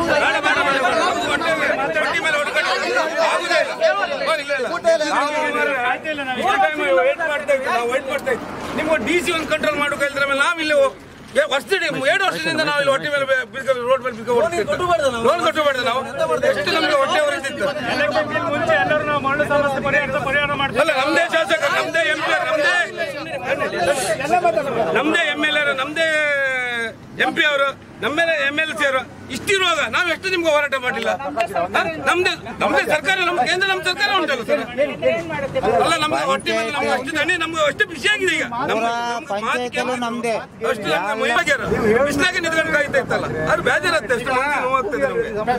ಬೇಡ, ಬೇಡ, ಬೇಡ, ಬೇಡ. ನಮ್ದು ಹೊಟ್ಟೆ ಮೇಲೆ- ಹೊಟ್ಟೆ ಮೇಲೆ ಹೊಡ್ಕೊಂಡು ಆಗುದೇ ಇಲ್ಲ. ಓ, ಇಲ್ಲ, ಇಲ್ಲ. ನಾವು ಇಷ್ಟು time wait ಮಾಡ್ತಾ ಇದ್ವಿ, ನಾವು wait ಮಾಡ್ತಾ ಇದ್ವಿ. ನಿಮ್ಗೆ ಡಿ ಸಿ ಒಂದು ಕಂಟ್ರೋಲ್ ಮಾಡೋಕೆ ಹೇಳಿದ್ರೆ ಆಮೇಲೆ ನಾವಿಲ್ಲಿ ಏ- ವರ್ಷದ ಎರಡು ವರ್ಷದಿಂದ ನಾವು ಇಲ್ಲಿ ಹೊಟ್ಟೆ ಮೇಲೆ ಬಿರ್ಕ ರೋಡ್ ಮೇಲೆ ಬಿರ್ಕ ಲೋನ್ ಕಟ್ಟಬಾರ್ದು ನಾವು ಎಷ್ಟು ನಮ್ಗೆ ಹೊಟ್ಟೆ ಹೊರತಿತ್ತು ಮುಂಚೆ ಎಲ್ಲರೂ ನಾವು ಮರಳು ಸಮಸ್ಯೆ ಪರಿಹಾರ ಪರಿಹಾರ ಮಾಡ್ತೀವಿ ಅಲ್ಲ ನಮ್ದೇ ಶಾಸಕ ನಮ್ದೇ ಎಂ ಪಿ ನಮ್ದೇ ನಮ್ದೇ ಎಂ ಎಲ್ ಎ ನಮ್ದೇ ಎಂ ಪಿ ಅವರು ನಮ್ಮೇಲೆ ಎಂ ಎಲ್ ಸಿ ಅವರು ಇಷ್ಟಿರುವಾಗ ನಾವು ಎಷ್ಟು ನಿಮ್ಗೆ ಹೋರಾಟ ಮಾಡಿಲ್ಲ ಹ? ನಮ್ದೇ ನಮ್ದೇ ಸರ್ಕಾರ ನಮ್ಮ ಕೇಂದ್ರ ನಮ್ಮ ಸರ್ಕಾರ ಉಂಟಲ್ಲ ಸರ್ ಅಲ್ಲ ನಮ್ಗೆ ಹೊಟ್ಟೆ ಮೇಲೆ ನಮ್ಗೆ ಅಷ್ಟು ದಣಿ ನಮ್ಗೆ ಅಷ್ಟು ಖುಷಿ ಆಗಿದೆ ಈಗ ನಮ್ಮ ನಮ್ಮ ಮಾತು ಕೇಳಿ ನಮ್ದೇ ಅಷ್ಟು ನಮ್ಗೆ ಮೈ ಬಗ್ಗೆರ. ಬಿಸ್ಲಾಗೆ ನಿಂತ್ಕೊಂಡು ಕಾಯ್ತಾ ಇತ್ತಲ್ಲ ಅದು ಬೇಜಾರತ್ತೆ ಅಷ್ಟು ಮನಸ್ಸಿಗೆ ನೋವಾಗ್ತದೆ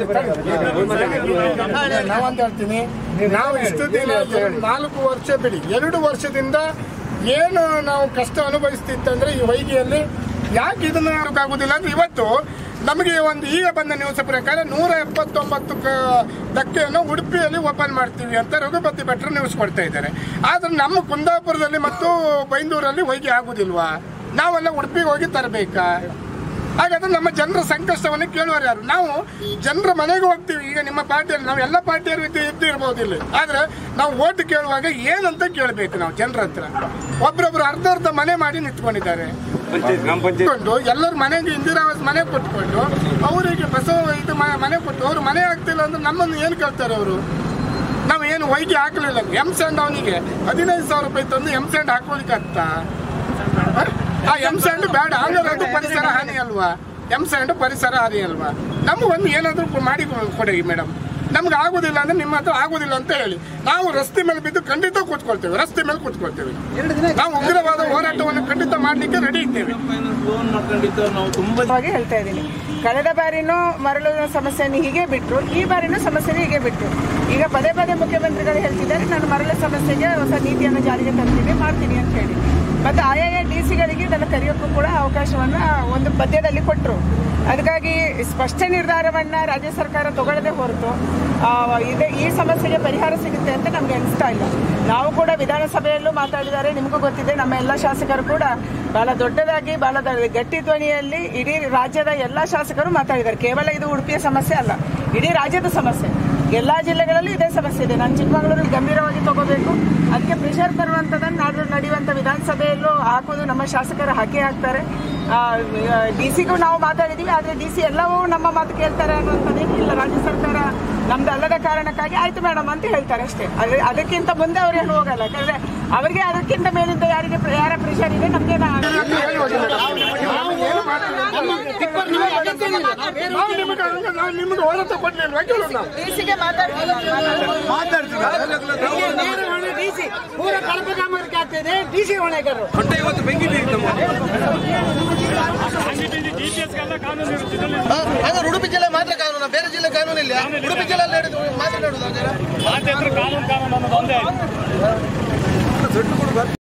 ನಮ್ಗೆ ನಾವಂತ ಹೇಳ್ತೀನಿ ನಾವು ಇಷ್ಟು ದಿನ ನಾಲ್ಕು ವರ್ಷ ಬಿಡಿ ಎರಡು ವರ್ಷದಿಂದ ಏನು ನಾವು ಕಷ್ಟ ಅನುಭವಿಸ್ತಿತ್ತಂದ್ರೆ ಈ ವೈಗಿಯಲ್ಲಿ ಯಾಕೆ ಇದನ್ನ ಆಗುದಿಲ್ಲ ಅಂದ್ರೆ ಇವತ್ತು ನಮಗೆ ಒಂದು ಈಗ ಬಂದ ನ್ಯೂಸ್ ಪ್ರಕಾರ ನೂರ ಎಪ್ಪತ್ತೊಂಬತ್ತು ಕ- ಧಕ್ಕೆಯನ್ನು ಉಡುಪಿಯಲ್ಲಿ ಓಪನ್ ಮಾಡ್ತೀವಿ ಅಂತ ರಘುಪತಿ ಭಟ್ರು ನ್ಯೂಸ್ ಕೊಡ್ತಾ ಇದ್ದಾರೆ ಆದ್ರೆ ನಮ್ಮ ಕುಂದಾಪುರದಲ್ಲಿ ಮತ್ತು ಬೈಂದೂರಲ್ಲಿ ವೈಗಿ ಆಗುದಿಲ್ವಾ ನಾವೆಲ್ಲ ಉಡುಪಿಗೆ ಹೋಗಿ ತರಬೇಕಾ ಹಾಗಾದ್ರೆ ನಮ್ಮ ಜನರ ಸಂಕಷ್ಟವನ್ನು ಕೇಳುವರು ಯಾರು ನಾವು ಜನರ ಮನೆಗೆ ಹೋಗ್ತೀವಿ ಈಗ ನಿಮ್ಮ ಪಾರ್ಟಿಯಲ್ಲಿ ನಾವು ಎಲ್ಲ ಪಾರ್ಟಿಯವರು ಇದ್ದು ಇದ್ದು ಇರ್ಬೋದು ಇಲ್ಲಿ ಆದ್ರೆ ನಾವು ಓಟ್ ಕೇಳುವಾಗ ಏನಂತ ಕೇಳಬೇಕು ನಾವು ಜನರ ಹತ್ರ ಒಬ್ರೊಬ್ರು ಅರ್ಧ ಅರ್ಧ ಮನೆ ಮಾಡಿ ನಿಂತ್ಕೊಂಡಿದ್ದಾರೆ ಗ್ರಾಮ ಪಂಚಾಯತ್ ಕೊಟ್ಟು ಎಲ್ಲರ ಮನೆಗೆ ಇಂದಿರಾವಾಸ ಮನೆ ಕೊಟ್ಕೊಂಡು ಅವರಿಗೆ ಬಸವ ಇದು ಮ- ಮನೆ ಕೊಟ್ಟು ಅವ್ರು ಮನೆ ಆಗ್ತಿಲ್ಲ ಅಂದ್ರೆ ನಮ್ಮನ್ನು ಏನು ಕೇಳ್ತಾರೆ ಅವರು ನಾವು ಏನು ವೈಗಿ ಹಾಕಲಿಲ್ಲ ಎಂ ಸ್ಯಾಂಡ್ ಅವನಿಗೆ ಹದಿನೈದು ಸಾವಿರ ರೂಪಾಯಿ ತಂದು ಎಂ ಸ್ಯಾಂಡ್ ಹಾಕೊಳ್ಳಿಕ್ಕೆ ಆಗ್ತಾ ಹ? ಆ ಎಂ ಸ್ಯಾಂಡ್ ಬೇಡ ಹಂಗಾರೆ ಅದು ಪರಿಸರ ಹಾನಿ ಅಲ್ವಾ ಎಂ ಸ್ಯಾಂಡ್ ಪರಿಸರ ಹಾನಿ ಅಲ್ವಾ ನಮಗೊಂದು ಏನಾದರೂ ಮಾಡಿ ಕೊಡಿ ಮೇಡಮ್ ನಮ್ಗೆ ಆಗುದಿಲ್ಲ ಅಂದ್ರೆ ನಿಮ್ಮ ಹತ್ರ ಆಗುದಿಲ್ಲ ಅಂತ ಹೇಳಿ ನಾವು ರಸ್ತೆ ಮೇಲೆ ಬಿದ್ದು ಖಂಡಿತ ಕೂತ್ಕೊಳ್ತೇವೆ ರಸ್ತೆ ಮೇಲೆ ಕೂತ್ಕೊಳ್ತೇವೆ ನಾವು ಉಗ್ರವಾದ ಹೋರಾಟವನ್ನು ಖಂಡಿತ ಮಾಡ್ಲಿಕ್ಕೆ ರೆಡಿ ಇದ್ದೇವೆ ವಾಗಿ ಹೇಳ್ತಾ ಇದ್ದೀನಿ ಕಳೆದ ಬಾರಿನೂ ಮರಳು ಸಮಸ್ಯೆಯನ್ನು ಹೀಗೆ ಬಿಟ್ಟರು ಈ ಬಾರಿನೂ ಸಮಸ್ಯೆನ ಹೀಗೆ ಬಿಟ್ಟರು ಈಗ ಪದೇ ಪದೇ ಮುಖ್ಯಮಂತ್ರಿಗಳು ಹೇಳ್ತಿದ್ದಾರೆ ನಾನು ಮರಳು ಸಮಸ್ಯೆಗೆ ಹೊಸ ನೀತಿಯನ್ನು ಜಾರಿಗೆ ತರ್ತೀನಿ ಮಾಡ್ತೀನಿ ಅಂತ ಹೇಳಿ ಮತ್ತು ಆಯಾಯ ಡಿ ಸಿಗಳಿಗೆ ಇದನ್ನು ಕರೆಯೋಕ್ಕೂ ಕೂಡ ಅವಕಾಶವನ್ನು ಒಂದು ಪದ್ಯದಲ್ಲಿ ಕೊಟ್ಟರು ಅದಕ್ಕಾಗಿ ಸ್ಪಷ್ಟ ನಿರ್ಧಾರವನ್ನು ರಾಜ್ಯ ಸರ್ಕಾರ ತಗೊಳ್ಳದೆ ಹೊರತು ಆ, ಇದೆ ಈ ಸಮಸ್ಯೆಗೆ ಪರಿಹಾರ ಸಿಗುತ್ತೆ ಅಂತ ನಮಗೆ ಅನಿಸ್ತಾ ಇಲ್ಲ ನಾವು ಕೂಡ ವಿಧಾನಸಭೆಯಲ್ಲೂ ಮಾತಾಡಿದ್ದಾರೆ ನಿಮಗೂ ಗೊತ್ತಿದೆ ನಮ್ಮ ಎಲ್ಲ ಶಾಸಕರು ಕೂಡ ಬಹಳ ದೊಡ್ಡದಾಗಿ ಬಹಳ ದ- ಗಟ್ಟಿ ಧ್ವನಿಯಲ್ಲಿ ಇಡೀ ರಾಜ್ಯದ ಎಲ್ಲ ಶಾಸಕರು ಮಾತಾಡಿದ್ದಾರೆ ಕೇವಲ ಇದು ಉಡುಪಿಯ ಸಮಸ್ಯೆ ಅಲ್ಲ ಇಡೀ ರಾಜ್ಯದ ಸಮಸ್ಯೆ ಎಲ್ಲ ಜಿಲ್ಲೆಗಳಲ್ಲೂ ಇದೇ ಸಮಸ್ಯೆ ಇದೆ ನಾನು ಚಿಕ್ಕಮಗಳೂರಲ್ಲಿ ಗಂಭೀರವಾಗಿ ತಗೋಬೇಕು ಅದಕ್ಕೆ ಪ್ರೆಷರ್ ತರುವಂಥದ್ದನ್ನು ನಾಡು ನಡೆಯುವಂಥ ವಿಧಾನಸಭೆಯಲ್ಲೂ ಹಾಕೋದು ನಮ್ಮ ಶಾಸಕರು ಹಾಕೇ ಹಾಕ್ತಾರೆ ಡಿ ಸಿಗೂ ನಾವು ಮಾತಾಡಿದ್ದೀವಿ ಆದರೆ ಡಿ ಸಿ ಎಲ್ಲವೂ ನಮ್ಮ ಮಾತು ಕೇಳ್ತಾರೆ ಅನ್ನುವಂಥದ್ದೇನು ಇಲ್ಲ ರಾಜ್ಯ ಸರ್ಕಾರ ನಮ್ದು ಅಲ್ಲದ ಕಾರಣಕ್ಕಾಗಿ ಆಯ್ತು ಮೇಡಮ್ ಅಂತ ಹೇಳ್ತಾರೆ ಅಷ್ಟೇ ಅದ್ರ ಅದಕ್ಕಿಂತ ಮುಂದೆ ಅವ್ರು ಏನು ಹೋಗಲ್ಲ ಯಾಕಂದ್ರೆ ಅವರಿಗೆ ಅದಕ್ಕಿಂತ ಮೇಲಿಂದ ಯಾರಿಗೆ ಯಾರ ಪ್ರೆಷರ್ ಇದೆ ನಮಗೆ ನಾವು ನಿಮಗೆ ನಾವು ನಿಮಗೆ ಹೋರಾಟ ಕೊಡ್ಲಿಲ್ವಾ ಕೇಳೋದು ನಾವು ಡಿ ಸಿಗೆ ಮಾತಾಡ್ತೀವಿ ಪೂರ ಕಳಪೆ ಕಾಮಗಾರಿಕೆ ಆಗ್ತಿದೆ ಡಿ ಸಿ ಹೊಣೆಗಾರರು ಹೊಟ್ಟೆ ಇವತ್ತು ಬೆಂಕಿ ಬೀರಿತ್ತು ನಮ್ಮ ಜಿಪಿಎಸ್ಗೆಲ್ಲ ಕಾನೂನು ಇರುತ್ತೆ ಇದರಲ್ಲಿ ಹಾಗಾದ್ರೆ ಉಡುಪಿ ಜಿಲ್ಲೆ ಮಾತ್ರ ಕಾನೂನು ಬೇರೆ ಜಿಲ್ಲೆ ಕಾನೂನು ಇಲ್ಲ ಉಡುಪಿ ಜಿಲ್ಲೆ ಮಾತನಾಡುದು ಮಾತಾಡಿದ್ರೆ ಕಾನೂನು ಕಾನೂನು ಅನ್ನೋದು ಒಂದೇ ಆಯ್ತು